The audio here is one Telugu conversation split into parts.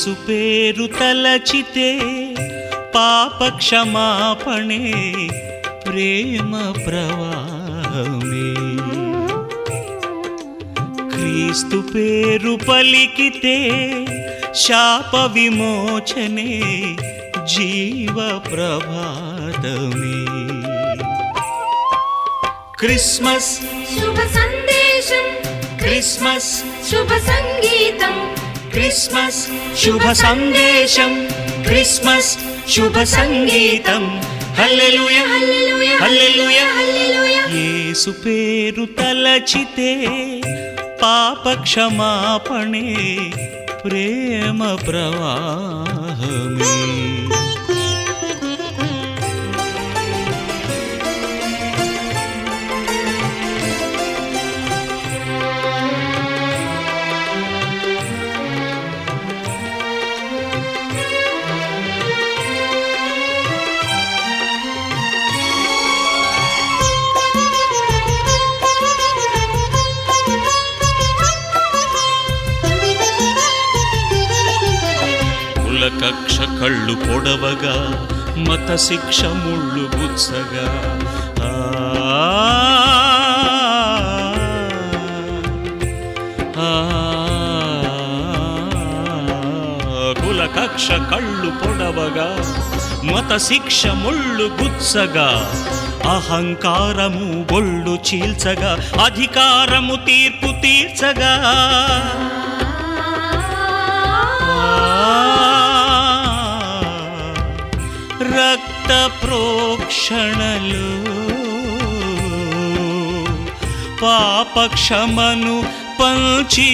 యేసు పేరు తలచితే పాప క్షమాపణే ప్రేమ ప్రవాహమే క్రీస్తు పేరు పలికితే శాప విమోచనే జీవ ప్రభాతమే క్రిస్మస్ శుభ సందేశం క్రిస్మస్ శుభ సంగీతం క్రిస్మస్ శుభ సందేశం క్రిస్మస్ శుభ సంగీతం హల్లెలూయా హల్లెలూయా హల్లెలూయా హల్లెలూయా యేసు పేరు తలచితే పాప క్షమాపణే ప్రేమ ప్రవాహమే కులకక్ష కళ్ళు పొడవగా మత శిక్ష ముళ్ళు గుచ్చగా ఆ, ఆ, కులకక్ష కళ్ళు పొడవగా మత శిక్ష ముళ్ళు గుచ్చగా అహంకారము బొళ్ళు చీల్చగా అధికారము తీర్పు తీర్చగా రక్త ప్రోక్షణలు పాప క్షమను పంచి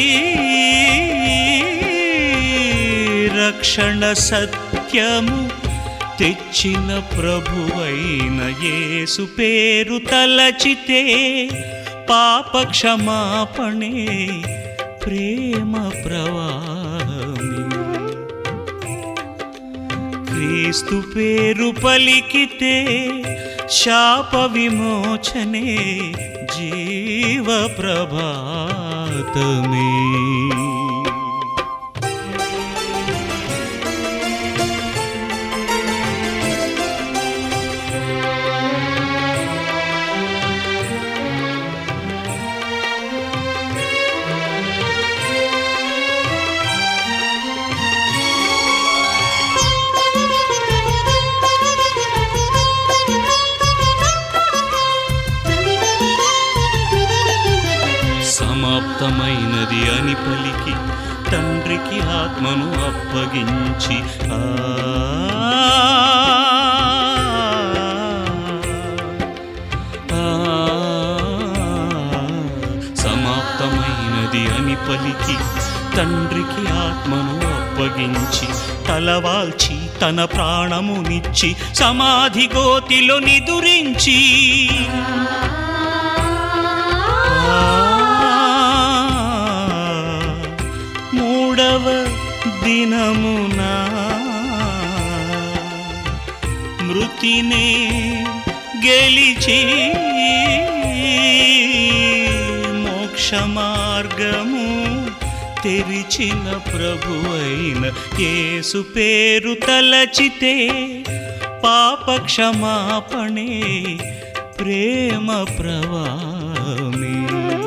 రక్షణ సత్యము తెచ్చిన ప్రభువైన యేసు పేరు తలచితే పాప క్షమాపణే ప్రేమ ప్రవాహమే క్రీస్తు పేరు పలికితే శాప విమోచనే జీవ ప్రభాతమే సమాప్తమైనది అని పలికి తండ్రికి ఆత్మను అప్పగించి ఆ ఆ, సమాప్తమైనది అని పలికి తండ్రికి ఆత్మను అప్పగించి తలవాల్చి తన ప్రాణమునిచ్చి సమాధి గోతిలో నిదురించి మూడవ దినమున మృతినే గెలిచి మోక్ష మార్గము తెరిచిన ప్రభువైన యేసు పేరు తలచితే పాప క్షమాపణే ప్రేమ ప్రవాహమే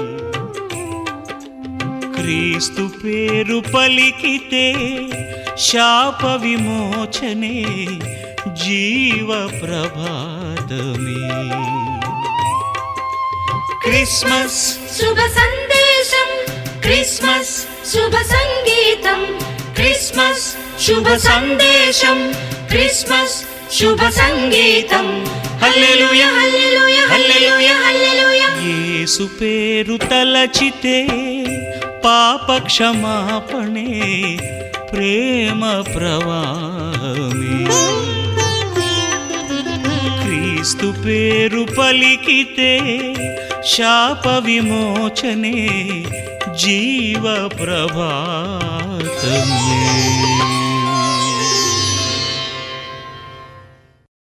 క్రీస్తు పేరు పలికితే శాప విమోచనే జీవ ప్రభాతమే క్రిస్మస్ శుభ సందేశం క్రిస్మస్ శుభ సంగీతం క్రిస్మస్ శుభ సందేశం క్రిస్మస్ శుభ సంగీతం హల్లెలూయా హల్లెలూయా హల్లెలూయా హల్లెలూయా యేసు పేరు తలచితే పాప క్షమాపణే ప్రేమ ప్రవాహమే క్రీస్తు పేరు పలికితే శాప విమోచనే జీవ ప్రభాతమే